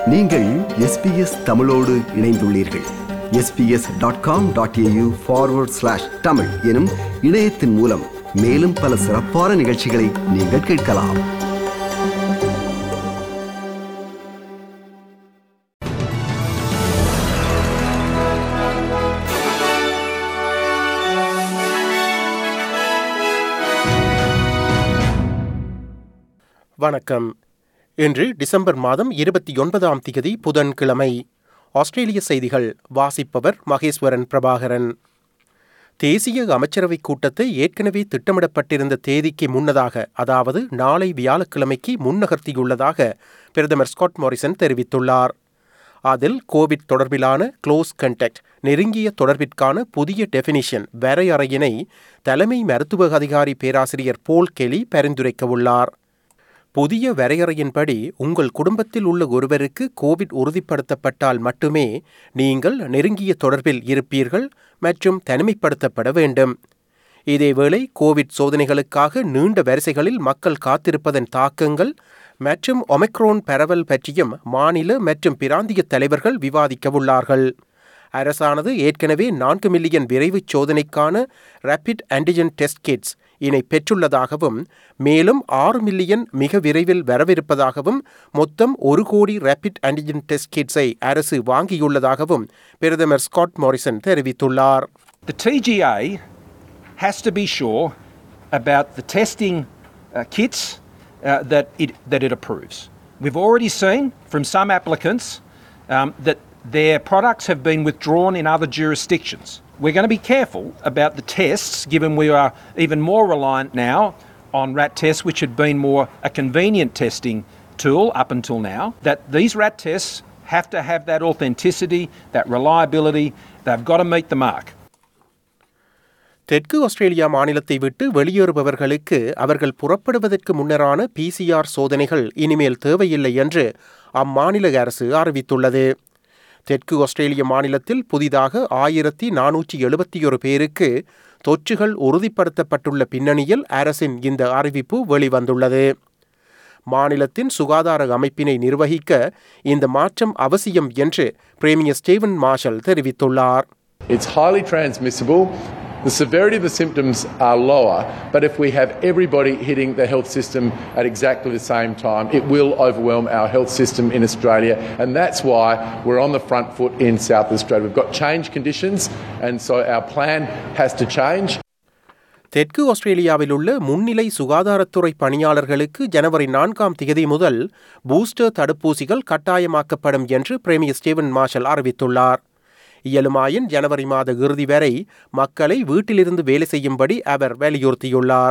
நீங்கள் எஸ்பிஎஸ் தமிழோடு இணைந்துள்ளீர்கள் SBS dot com dot AU forward slash Tamil எனும் இணையத்தின் மூலம் மேலும் பல சிறப்பான நிகழ்ச்சிகளை நீங்கள் கேட்கலாம் வணக்கம் இன்று டிசம்பர் மாதம் இருபத்தி ஒன்பதாம் திகதி புதன்கிழமை ஆஸ்திரேலிய செய்திகள் வாசிப்பவர் மகேஸ்வரன் பிரபாகரன் தேசிய அமைச்சரவைக் கூட்டத்தை ஏற்கனவே திட்டமிடப்பட்டிருந்த தேதிக்கு முன்னதாக அதாவது நாளை வியாழக்கிழமைக்கு முன்னகர்த்தியுள்ளதாக பிரதமர் ஸ்காட் மாரிசன் தெரிவித்துள்ளார் அதில் கோவிட் தொடர்பிலான க்ளோஸ் கண்டக்ட் நெருங்கிய தொடர்பிற்கான புதிய டெபினிஷன் வரையறையினை தலைமை மருத்துவ அதிகாரி பேராசிரியர் போல் கெலி பரிந்துரைக்கவுள்ளார் புதிய வரையறையின்படி உங்கள் குடும்பத்தில் உள்ள ஒருவருக்கு கோவிட் உறுதிப்படுத்தப்பட்டால் மட்டுமே நீங்கள் நெருங்கிய தொடர்பில் இருப்பீர்கள் மற்றும் தனிமைப்படுத்தப்பட வேண்டும் இதேவேளை கோவிட் சோதனைகளுக்காக நீண்ட வரிசைகளில் மக்கள் காத்திருப்பதன் தாக்கங்கள் மற்றும் ஒமைக்ரோன் பரவல் பற்றியும் மாநில மற்றும் பிராந்திய தலைவர்கள் விவாதிக்கவுள்ளார்கள் அரசானது ஏற்கனவே நான்கு மில்லியன் விரைவுச் சோதனைக்கான ரேபிட் ஆன்டிஜன் டெஸ்ட் கிட்ஸ் இனை பெற்றுள்ளதாகவும் மேலும் ஆறு மில்லியன் மிக விரைவில் வரவிருப்பதாகவும் மொத்தம் ஒரு கோடி ரேபிட் ஆன்டிஜன் டெஸ்ட் கிட்ஸை அரசு வாங்கியுள்ளதாகவும் பிரதமர் ஸ்காட் மாரிசன் தெரிவித்துள்ளார் The TGA has to be sure about the testing uh, kits uh, that, it, that it approves. We've already seen from some applicants um, that their products have been withdrawn in other jurisdictions. We're going to be careful about the tests, given we are even more reliant now on RAT tests, which had been more a convenient testing tool up until now, that these RAT tests have to have that authenticity, that reliability, they've got to meet the mark. தெற்கு Australia மாநிலத்தை விட்டு வெளியேறுபவர்களுக்கு அவர்கள் புறப்படுவதற்கு முன்னரான PCR சோதனைகள் இனிமேல் தேவையில்லை என்று அம்மாநில அரசு அறிவித்துள்ளது தெற்கு ஆஸ்திரேலிய மாநிலத்தில் புதிதாக ஆயிரத்தி நானூற்றி எழுபத்தி ஒரு பேருக்கு தொற்றுகள் உறுதிப்படுத்தப்பட்டுள்ள பின்னணியில் அரசின் இந்த அறிவிப்பு வெளிவந்துள்ளது மாநிலத்தின் சுகாதார அமைப்பினை நிர்வகிக்க இந்த மாற்றம் அவசியம் என்று பிரேமியர் ஸ்டீவன் மார்ஷல் தெரிவித்துள்ளார் It's highly transmissible. The severity of the symptoms are lower, but if we have everybody hitting the health system at exactly the same time, it will overwhelm our health system in Australia, and that's why we're on the front foot in South Australia. We've got change conditions, and so our plan has to change. தெற்கு ஆஸ்திரேலியாவில் உள்ள முன்னிலை சுகாதாரத்துறை பணியாளர்களுக்கு ஜனவரி நான்காம் தேதி முதல் booster தடுப்பூசிகள் கட்டாயமாக்கப்படும் என்று பிரேமியர் ஸ்டீவன் மார்ஷல் அறிவித்துள்ளார் இயலுமாயின் ஜனவரி மாத இறுதி வரை மக்களை வீட்டிலிருந்து வேலை செய்யும்படி அவர் வலியுறுத்தியுள்ளார்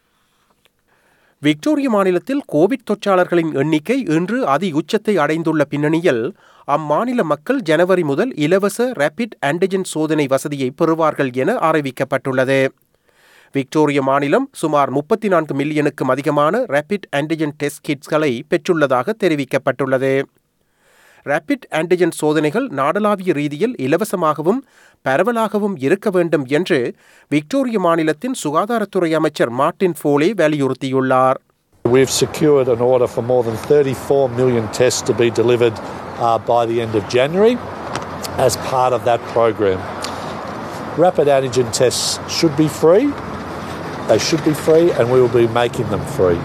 விக்டோரிய மாநிலத்தில் கோவிட் தொற்றாளர்களின் எண்ணிக்கை இன்று அதி உச்சத்தை அடைந்துள்ள பின்னணியில் அம்மாநில மக்கள் ஜனவரி முதல் இலவச ரேபிட் ஆன்டிஜன் சோதனை வசதியை பெறுவார்கள் என அறிவிக்கப்பட்டுள்ளது விக்டோரிய மாநிலம் சுமார் முப்பத்தி நான்கு மில்லியனுக்கும் அதிகமான ரேபிட் ஆன்டிஜன் டெஸ்ட் கிட்ஸ்களை பெற்றுள்ளதாக தெரிவிக்கப்பட்டுள்ளது ரேபிட் ஆன்டிஜன் சோதனைகள் நாடளாவிய ரீதியில் இலவசமாகவும் பரவலாகவும் இருக்க வேண்டும் என்று விக்டோரிய மாநிலத்தின் சுகாதாரத்துறை அமைச்சர் மார்டின் ஃபோலே வலியுறுத்தியுள்ளார் We've secured an order for more than 34 million tests to be delivered uh, by the end of January as part of that program. Rapid antigen tests should be free. They should be free, and we will be making them free.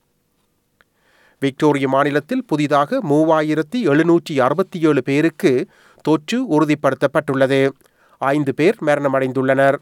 Victoria மாநிலத்தில் புதிதாக மூவாயிரத்தி எழுநூற்றி அறுபத்தி ஏழு பேருக்கு தொற்று உறுதிப்படுத்தப்பட்டுள்ளது ஐந்து பேர் மரணமடைந்துள்ளனர்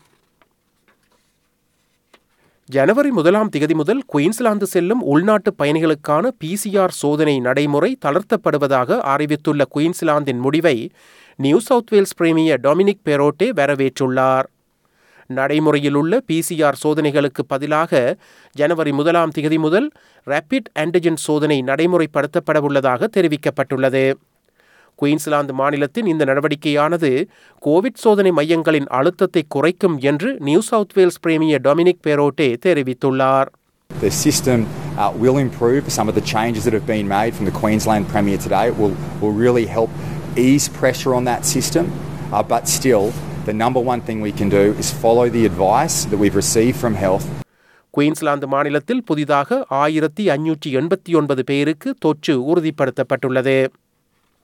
ஜனவரி முதலாம் திகதி முதல் குயின்ஸ்லாந்து செல்லும் உள்நாட்டு பயணிகளுக்கான பிசிஆர் சோதனை நடைமுறை தளர்த்தப்படுவதாக அறிவித்துள்ள குயின்ஸ்லாந்தின் முடிவை New South Wales premier Dominic Perrottet வரவேற்றுள்ளார் நடைமுறையில் உள்ள பிசிஆர் சோதனைகளுக்கு பதிலாக ஜனவரி முதலாம் திகதி முதல் ரேபிட் ஆன்டிஜன் சோதனை நடைமுறைப்படுத்தப்படவுள்ளதாக தெரிவிக்கப்பட்டுள்ளது குயின்ஸ்லாந்து மாநிலத்தின் இந்த நடவடிக்கையானது கோவிட் சோதனை மையங்களின் அழுத்தத்தை குறைக்கும் என்று New South Wales premier Dominic Perrottet தெரிவித்துள்ளார் The system uh, will improve. Some of the changes that have been made from the Queensland Premier today will, will really help ease pressure on that system. Uh, but still, the number one thing we can do is follow the advice that we've received from health Queensland மாநிலத்தில் புதிதாக ஆயிரத்தி அஞ்சூற்றி எண்பத்தி ஒன்பது பேருக்கு தொற்று உறுதிப்படுத்தப்பட்டுள்ளது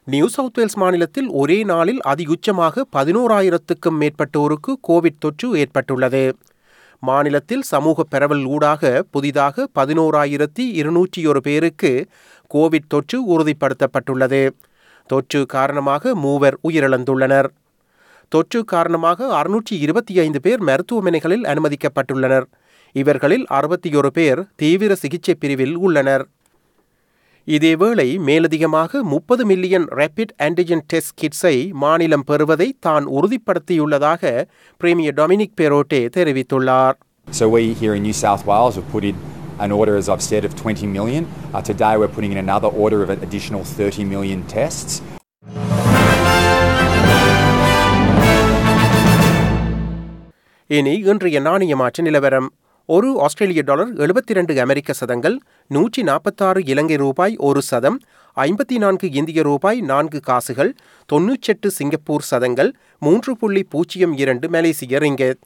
new South Wales மாநிலத்தில் ஒரே நாளில் அதிகுச்சமாக பதினோராயிரத்துக்கும் மேற்பட்டோருக்கு கோவிட் தொற்று ஏற்பட்டுள்ளது மாநிலத்தில் சமூக பரவல் ஊடாக புதிதாக பதினோராயிரத்தி இருநூற்றி ஒரு பேருக்கு கோவிட் தொற்று உறுதிப்படுத்தப்பட்டுள்ளது தொற்று காரணமாக மூவர் உயிரிழந்துள்ளனர் தொற்று காரணமாக அறுநூற்றி இருபத்தி ஐந்து பேர் மருத்துவமனைகளில் அனுமதிக்கப்பட்டுள்ளனர் இவர்களில் அறுபத்தி ஒரு பேர் தீவிர சிகிச்சை பிரிவில் உள்ளனர் இதேவேளை மேலதிகமாக முப்பது மில்லியன் ரேபிட் ஆன்டிஜென் டெஸ்ட் கிட்ஸை மாநிலம் பெறுவதை தான் உறுதிப்படுத்தியுள்ளதாக பிரேமியர் டொமினிக் பெரோட்டே தெரிவித்துள்ளார் So we here in New South Wales have put in an order, as I've said, of 20 million. Uh, today we're putting in another order of an additional 30 million tests. இனி இன்றைய நாணய மாற்ற நிலவரம் ஒரு ஆஸ்திரேலிய dollar எழுபத்தி ரெண்டு அமெரிக்க சதங்கள் நூற்றி நாற்பத்தாறு இலங்கை ரூபாய் ஒரு சதம் ஐம்பத்தி நான்கு இந்திய ரூபாய் நான்கு காசுகள் தொன்னூற்றெட்டு சிங்கப்பூர் சதங்கள் மூன்று புள்ளி பூஜ்ஜியம் இரண்டு மலேசிய ரிங்கெட்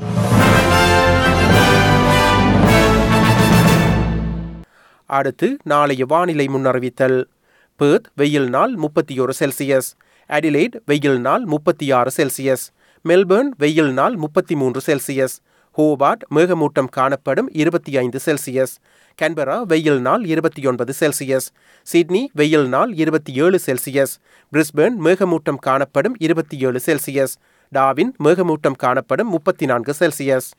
அடுத்து நாளைய வானிலை முன்னறிவித்தல் பேர்த் வெயில் நாள் முப்பத்தி ஒரு செல்சியஸ் அடிலைட் வெயில் நாள் முப்பத்தி ஆறு செல்சியஸ் மெல்பர்ன் வெயில் நாள் முப்பத்தி மூன்று செல்சியஸ் ஹோபார்ட் மேகமூட்டம் காணப்படும் இருபத்தி ஐந்து செல்சியஸ் கேன்பரா வெயில் நாள் இருபத்தி ஒன்பது செல்சியஸ் சிட்னி வெயில் நாள் இருபத்தி ஏழு செல்சியஸ் பிரிஸ்பேர்ன் மேகமூட்டம் காணப்படும் இருபத்தி ஏழு செல்சியஸ் டாவின் மேகமூட்டம் காணப்படும் முப்பத்தி நான்கு செல்சியஸ்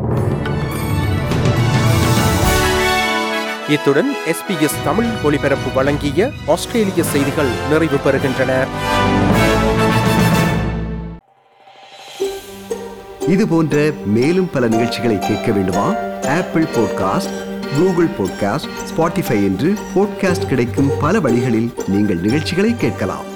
இத்துடன் எஸ்பிஎஸ் தமிழ் ஒளிபரப்பு வழங்கிய ஆஸ்திரேலிய செய்திகள் நிறைவு பெறுகின்றன இது போன்ற மேலும் பல நிகழ்ச்சிகளை கேட்க வேண்டுமா Apple podcast Google podcast Spotify என்று பாட்காஸ்ட் கிடைக்கும் பல வழிகளில் நீங்கள் நிகழ்ச்சிகளை கேட்கலாம்